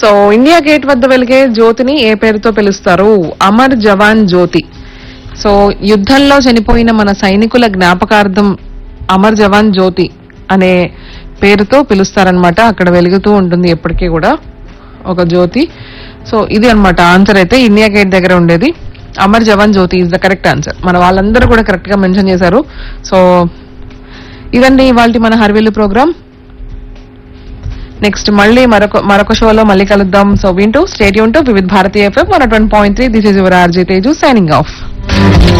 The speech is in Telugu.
సో ఇండియా గేట్ వద్ద వెలిగే జ్యోతిని ఏ పేరుతో పిలుస్తారు అమర్ జవాన్ జ్యోతి సో యుద్ధంలో చనిపోయిన మన సైనికుల జ్ఞాపకార్థం అమర్ జవాన్ జ్యోతి అనే పేరుతో పిలుస్తారనమాట అక్కడ వెలుగుతూ ఉంటుంది ఎప్పటికీ కూడా ఒక జ్యోతి సో ఇది అన్నమాట ఆన్సర్ అయితే ఇండియా గేట్ దగ్గర ఉండేది Amar Jawan Jyoti is the correct answer మన వాళ్ళందరూ కూడా కరెక్ట్ గా మెన్షన్ చేశారు సో ఇదండి ఇవాళ మన హర్వేలు ప్రోగ్రామ్ నెక్స్ట్ మళ్ళీ మరొక మరొక షోలో మళ్ళీ కలుద్దాం సో వింటూ stay tuned to Vividh Bharatiya FM one point three this is your RJ Teju signing of